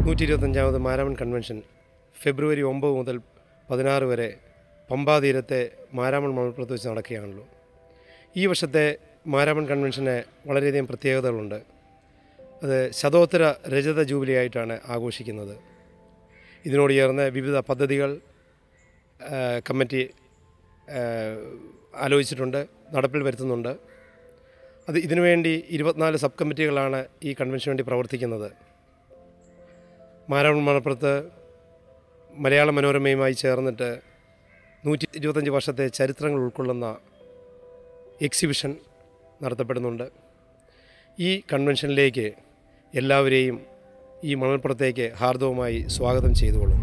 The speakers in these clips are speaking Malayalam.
നൂറ്റി ഇരുപത്തഞ്ചാമത് മാരാമൺ കൺവെൻഷൻ ഫെബ്രുവരി ഒമ്പത് മുതൽ പതിനാറ് വരെ പമ്പാ തീരത്തെ മാരാമൺ മണൽപ്പുറത്ത് വെച്ച് നടക്കുകയാണല്ലോ ഈ വർഷത്തെ മാരാമൺ കൺവെൻഷന് വളരെയധികം പ്രത്യേകതകളുണ്ട് അത് ശതോത്തര രജത ജൂബിലി ആയിട്ടാണ് ആഘോഷിക്കുന്നത് ഇതിനോട് ചേർന്ന് വിവിധ പദ്ധതികൾ ആ, കമ്മിറ്റി ആ, ആലോചിച്ചിട്ടുണ്ട് നടപ്പിൽ വരുത്തുന്നുണ്ട് അത് ഇതിനുവേണ്ടി ഇരുപത്തിനാല് സബ് കമ്മിറ്റികളാണ് ഈ കൺവെൻഷന് വേണ്ടി പ്രവർത്തിക്കുന്നത് മാരാമൺ മണപ്പുറത്ത് മലയാള മനോരമയുമായി ചേർന്നിട്ട് നൂറ്റി ഇരുപത്തഞ്ച് വർഷത്തെ ചരിത്രങ്ങൾ ഉൾക്കൊള്ളുന്ന എക്സിബിഷൻ നടത്തപ്പെടുന്നുണ്ട് ഈ കൺവെൻഷനിലേക്ക് എല്ലാവരെയും ഈ മണൽപ്പുറത്തേക്ക് ഹാർദവമായി സ്വാഗതം ചെയ്തുകൊള്ളും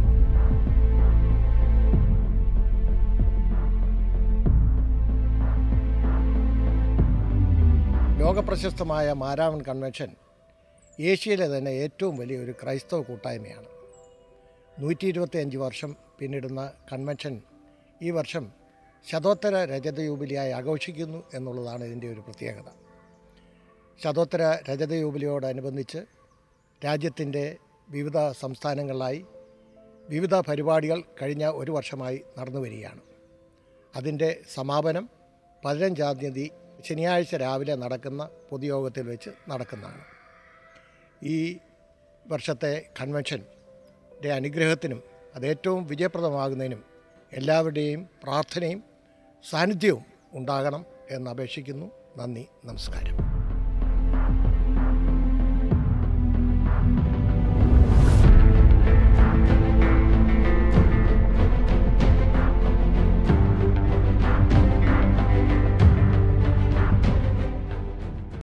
ലോകപ്രശസ്തമായ മാരാമൺ കൺവെൻഷൻ ഏഷ്യയിലെ തന്നെ ഏറ്റവും വലിയ ഒരു ക്രൈസ്തവ കൂട്ടായ്മയാണ് നൂറ്റി ഇരുപത്തിയഞ്ച് വർഷം പിന്നിടുന്ന കൺവെൻഷൻ ഈ വർഷം ശതോത്തര രജത യൂബിലിയായി ആഘോഷിക്കുന്നു എന്നുള്ളതാണ് ഇതിൻ്റെ ഒരു പ്രത്യേകത ശതോത്തര രജത യൂബിലിയോടനുബന്ധിച്ച് രാജ്യത്തിൻ്റെ വിവിധ സംസ്ഥാനങ്ങളിലായി വിവിധ പരിപാടികൾ കഴിഞ്ഞ ഒരു വർഷമായി നടന്നു വരികയാണ് അതിൻ്റെ സമാപനം പതിനഞ്ചാം തീയതി ശനിയാഴ്ച രാവിലെ നടക്കുന്ന പൊതുയോഗത്തിൽ വെച്ച് നടക്കുന്നതാണ് ഈ വർഷത്തെ കൺവെൻഷൻ്റെ അനുഗ്രഹത്തിനും അത് ഏറ്റവും വിജയപ്രദമാകുന്നതിനും എല്ലാവരുടെയും പ്രാർത്ഥനയും സാന്നിധ്യവും ഉണ്ടാകണം എന്ന് അപേക്ഷിക്കുന്നു നന്ദി നമസ്കാരം